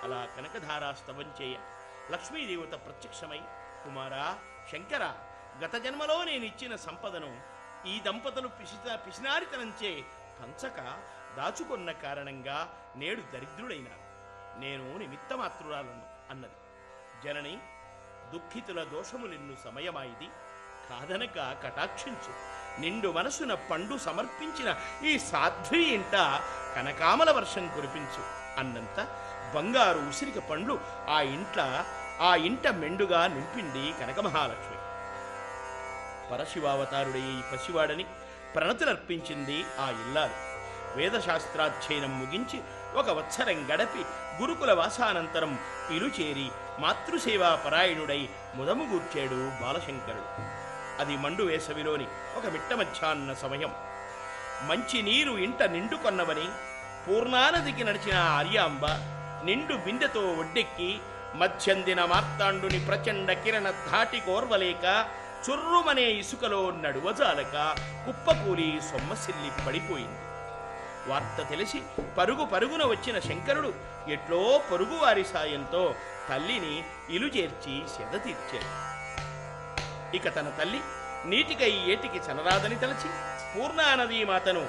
అలా కనకధారాస్తవం చేయ లక్ష్మీదేవత ప్రత్యక్షమై కుమారా శంకర గత జన్మలో నేను ఇచ్చిన సంపదను ఈ దంపతులు పిసిత పిసినారితనంచే పంచక దాచుకున్న కారణంగా నేడు దరిద్రుడైనాను నేను నిమిత్తమాత్రురాలను అన్నది జనని దుఃఖితుల దోషములిన్ను సమయమాయిది కాదనక కటాక్షించు నిండు మనసున పండు సమర్పించిన ఈ సాధ్వి ఇంట కనకామల వర్షం కురిపించు అన్నంత బంగారు ఉసిరిక పండ్లు ఆ ఇంట్ల ఆ ఇంట మెండుగా నింపింది కనకమహాలక్ష్మి పరశివావతారుడే ఈ పసివాడని ప్రణతులర్పించింది ఆ ఇల్లాలు వేదశాస్త్రాధ్యయనం ముగించి ఒక వత్సరం గడపి గురుకుల వాసానంతరం ఇలు చేరి మాతృసేవా పరాయణుడై ముదము గూర్చాడు బాలశంకరుడు అది మండు వేసవిలోని ఒక మిట్ట మధ్యాహ్న సమయం మంచి నీరు ఇంట నిండుకొన్నవని పూర్ణానదికి నడిచిన ఆర్యాంబ నిండు బిందెతో ఒడ్డెక్కి మధ్యందిన మార్తాండుని ప్రచండ కిరణ ధాటి కోర్వలేక చుర్రుమనే ఇసుకలో నడువజాలక కుప్పకూలి సొమ్మసిల్లి పడిపోయింది వార్త తెలిసి పరుగు పరుగున వచ్చిన శంకరుడు ఎట్లో పొరుగువారి సాయంతో తల్లిని ఇలుచేర్చి సెద తీర్చాడు ఇక తన తల్లి నీటికై ఏటికి చనరాదని తలచి పూర్ణానదీ మాతను